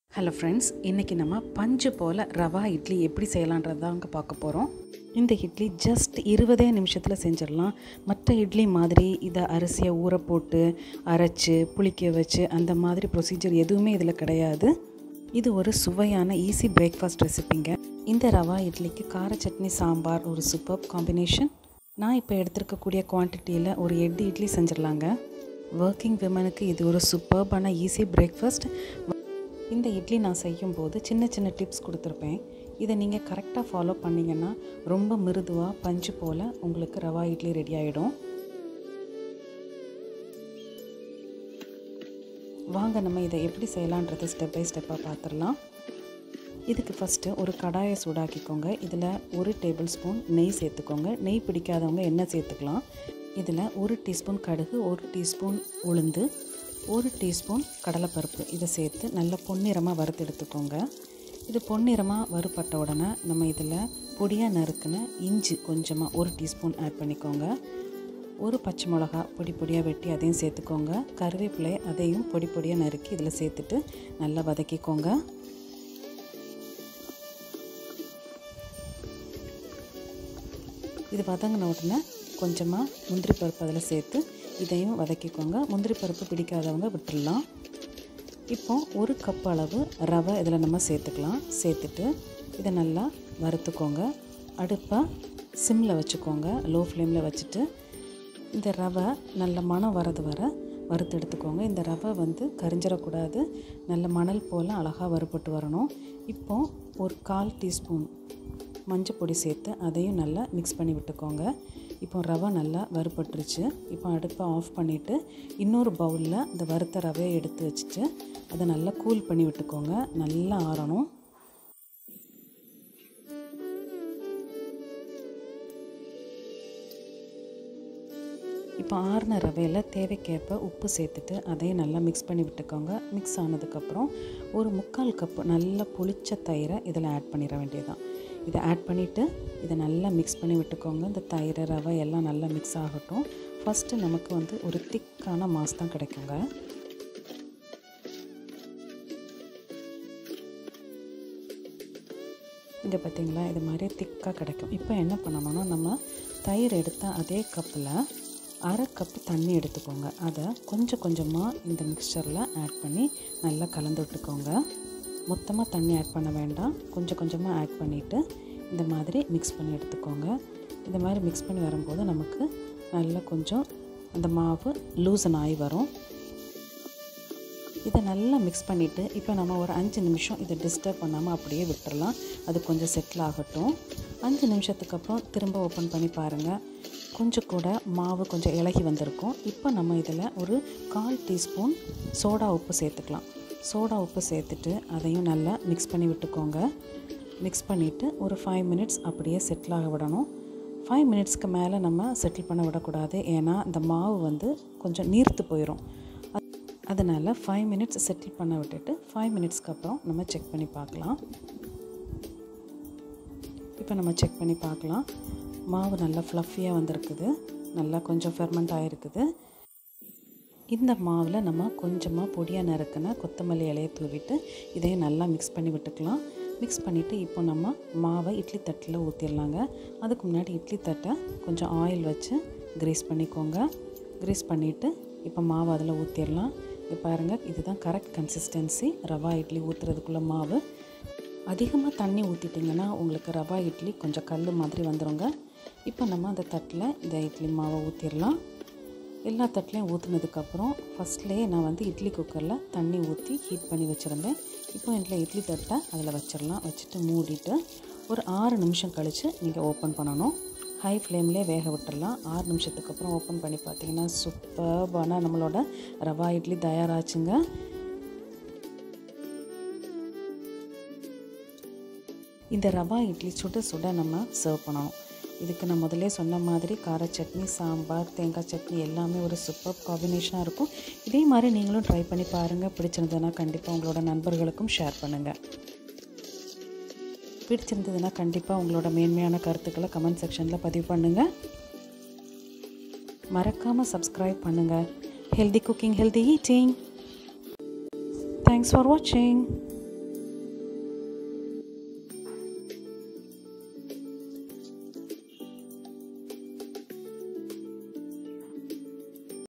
hello friends இன்றைக்கி நம்ம பஞ்சு போல் ரவா இட்லி எப்படி செய்யலான்றது தாங்க பார்க்க போகிறோம் இந்த இட்லி ஜஸ்ட் இருபதே நிமிஷத்தில் செஞ்சிடலாம் மற்ற இட்லி மாதிரி இதை அரிசியை ஊற போட்டு அரைச்சி புளிக்க வச்சு அந்த மாதிரி ப்ரொசீஜர் எதுவுமே இதில் கிடையாது இது ஒரு சுவையான ஈஸி பிரேக்ஃபாஸ்ட் ரெசிபிங்க இந்த ரவா இட்லிக்கு கார சட்னி சாம்பார் ஒரு சூப்பர் காம்பினேஷன் நான் இப்போ எடுத்திருக்கக்கூடிய குவான்டிட்டியில் ஒரு எட்டு இட்லி செஞ்சிடலாங்க ஒர்க்கிங் விமனுக்கு இது ஒரு சூப்பர்பான ஈஸி பிரேக்ஃபாஸ்ட் இந்த இட்லி நான் செய்யும்போது சின்ன சின்ன டிப்ஸ் கொடுத்துருப்பேன் இதை நீங்கள் கரெக்டாக ஃபாலோ பண்ணிங்கன்னா ரொம்ப மிருதுவாக பஞ்சு போல் உங்களுக்கு ரவா இட்லி ரெடி ஆகிடும் வாங்க நம்ம இதை எப்படி செய்யலான்றது ஸ்டெப் பை ஸ்டெப்பாக பார்த்துடலாம் இதுக்கு ஃபஸ்ட்டு ஒரு கடாயை சூடாக்கிக்கோங்க இதில் ஒரு டேபிள் ஸ்பூன் நெய் சேர்த்துக்கோங்க நெய் பிடிக்காதவங்க எண்ணெய் சேர்த்துக்கலாம் இதில் ஒரு டீஸ்பூன் கடுகு ஒரு டீஸ்பூன் உளுந்து ஒரு டீஸ்பூன் கடலைப்பருப்பு இதை சேர்த்து நல்லா பொன்னிறமாக வறுத்து எடுத்துக்கோங்க இது பொன்னிறமாக வறுப்பட்ட உடனே நம்ம இதில் பொடியாக நறுக்கின இஞ்சி கொஞ்சமாக ஒரு டீஸ்பூன் ஆட் பண்ணிக்கோங்க ஒரு பச்சை மிளகா பொடி பொடியாக வெட்டி அதையும் சேர்த்துக்கோங்க கருவேப்பிலை அதையும் பொடி பொடியாக நறுக்கி இதில் சேர்த்துட்டு நல்லா வதக்கிக்கோங்க இது வதங்கின உடனே கொஞ்சமாக முந்திரி பருப்பு அதில் சேர்த்து இதையும் வதக்கிக்கோங்க முந்திரி பருப்பு பிடிக்காதவங்க விட்டுடலாம் இப்போ ஒரு கப் அளவு ரவை இதில் நம்ம சேர்த்துக்கலாம் சேர்த்துட்டு இதை நல்லா வறுத்துக்கோங்க அடுப்பை சிம்மில் வச்சுக்கோங்க லோ ஃப்ளேமில் வச்சுட்டு இந்த ரவை நல்ல மனம் வரது வர வறுத்து எடுத்துக்கோங்க இந்த ரவை வந்து கரிஞ்சிடக்கூடாது நல்ல மணல் போல் அழகாக வறுபட்டு வரணும் இப்போ ஒரு கால் டீஸ்பூன் மஞ்சள் பொடி சேர்த்து அதையும் நல்லா மிக்ஸ் பண்ணி விட்டுக்கோங்க இப்போ ரவை நல்லா வறுபட்டுருச்சு இப்போ அடுப்பை ஆஃப் பண்ணிவிட்டு இன்னொரு பவுலில் இந்த வறுத்த ரவையை எடுத்து வச்சுட்டு அதை நல்லா கூல் பண்ணி விட்டுக்கோங்க நல்லா ஆறணும் இப்போ ஆறின ரவையில் தேவைக்கேற்ப உப்பு சேர்த்துட்டு அதையும் நல்லா மிக்ஸ் பண்ணி விட்டுக்கோங்க மிக்ஸ் ஆனதுக்கப்புறம் ஒரு முக்கால் கப்பு நல்லா புளிச்ச தயிரை இதில் ஆட் பண்ணிட வேண்டியதுதான் இதை ஆட் பண்ணிவிட்டு இதை நல்லா மிக்ஸ் பண்ணி விட்டுக்கோங்க இந்த தயிர் ரவை எல்லாம் நல்லா மிக்ஸ் ஆகட்டும் ஃபஸ்ட்டு நமக்கு வந்து ஒரு திக்கான மாஸ் தான் கிடைக்குங்க இங்கே பார்த்திங்களா இது மாதிரி திக்காக கிடைக்கும் இப்போ என்ன பண்ணணும்னா நம்ம தயிர் எடுத்த அதே கப்பில் அரை கப்பு தண்ணி எடுத்துக்கோங்க அதை கொஞ்சம் கொஞ்சமாக இந்த மிக்சரில் ஆட் பண்ணி நல்லா கலந்து விட்டுக்கோங்க மொத்தமாக தண்ணி ஆட் பண்ண வேண்டாம் கொஞ்சம் கொஞ்சமாக ஆட் பண்ணிவிட்டு இந்த மாதிரி மிக்ஸ் பண்ணி எடுத்துக்கோங்க இந்த மாதிரி மிக்ஸ் பண்ணி வரும்போது நமக்கு நல்லா கொஞ்சம் அந்த மாவு லூசன் ஆகி வரும் இதை நல்லா மிக்ஸ் பண்ணிவிட்டு இப்போ நம்ம ஒரு அஞ்சு நிமிஷம் இதை டிஸ்டர்ப் பண்ணாமல் அப்படியே விட்டுறலாம் அது கொஞ்சம் செட்டில் ஆகட்டும் அஞ்சு நிமிஷத்துக்கு அப்புறம் திரும்ப ஓப்பன் பண்ணி பாருங்கள் கொஞ்சம் கூட மாவு கொஞ்சம் இலகி வந்திருக்கும் இப்போ நம்ம இதில் ஒரு கால் டீஸ்பூன் சோடா உப்பு சேர்த்துக்கலாம் சோடா உப்பு சேர்த்துட்டு அதையும் நல்லா மிக்ஸ் பண்ணி விட்டுக்கோங்க மிக்ஸ் பண்ணிவிட்டு ஒரு ஃபைவ் மினிட்ஸ் அப்படியே செட்டில் ஆக விடணும் ஃபைவ் மினிட்ஸ்க்கு மேலே நம்ம செட்டில் பண்ண விடக்கூடாது ஏன்னா இந்த மாவு வந்து கொஞ்சம் நீர்த்து போயிடும் அதனால் ஃபைவ் மினிட்ஸ் செட்டில் பண்ண விட்டுட்டு ஃபைவ் மினிட்ஸ்க்கு அப்புறம் நம்ம செக் பண்ணி பார்க்கலாம் இப்போ நம்ம செக் பண்ணி பார்க்கலாம் மாவு நல்லா ஃப்ளஃபியாக வந்திருக்குது நல்லா கொஞ்சம் ஃபெர்மெண்ட் ஆகிருக்குது இந்த மாவில் நம்ம கொஞ்சமாக பொடியாக நறுக்கின கொத்தமல்லி இலையை தூவிட்டு இதையும் நல்லா மிக்ஸ் பண்ணி விட்டுக்கலாம் மிக்ஸ் பண்ணிவிட்டு இப்போ நம்ம மாவை இட்லி தட்டில் ஊற்றிடலாங்க அதுக்கு முன்னாடி இட்லி தட்டை கொஞ்சம் ஆயில் வச்சு கிரீஸ் பண்ணிக்கோங்க கிரீஸ் பண்ணிவிட்டு இப்போ மாவு அதில் ஊற்றிடலாம் இப்போ பாருங்கள் இதுதான் கரெக்ட் கன்சிஸ்டன்சி ரவா இட்லி ஊற்றுறதுக்குள்ள மாவு அதிகமாக தண்ணி ஊற்றிட்டிங்கன்னா உங்களுக்கு ரவா இட்லி கொஞ்சம் கல் மாதிரி வந்துடுங்க இப்போ நம்ம அந்த தட்டில் இந்த இட்லி மாவை ஊற்றிடலாம் எல்லா தட்டிலையும் ஊற்றுனதுக்கப்புறம் ஃபஸ்ட்லேயே நான் வந்து இட்லி குக்கரில் தண்ணி ஊற்றி ஹீட் பண்ணி வச்சுருந்தேன் இப்போ இதில் இட்லி தட்டை அதில் வச்சிடலாம் வச்சுட்டு மூடிட்டு ஒரு ஆறு நிமிஷம் கழித்து நீங்கள் ஓப்பன் பண்ணணும் ஹை ஃப்ளேம்லேயே வேக விட்டுடலாம் ஆறு நிமிஷத்துக்கு அப்புறம் ஓப்பன் பண்ணி பார்த்தீங்கன்னா சூப்பர்பான நம்மளோட ரவா இட்லி தயாராச்சுங்க இந்த ரவா இட்லி சுட சுட நம்ம சர்வ் பண்ணணும் இதுக்கு நான் முதல்ல சொன்ன மாதிரி கார சட்னி சாம்பார் தேங்காய் சட்னி எல்லாமே ஒரு சூப்பர் காம்பினேஷனாக இருக்கும் இதே மாதிரி நீங்களும் ட்ரை பண்ணி பாருங்கள் பிடிச்சிருந்ததுன்னா கண்டிப்பாக உங்களோட நண்பர்களுக்கும் ஷேர் பண்ணுங்கள் பிடிச்சிருந்ததுன்னா கண்டிப்பாக உங்களோட மேன்மையான கருத்துக்களை கமெண்ட் செக்ஷனில் பதிவு பண்ணுங்கள் மறக்காமல் சப்ஸ்கிரைப் பண்ணுங்கள் healthy cooking healthy eating thanks for வாட்சிங்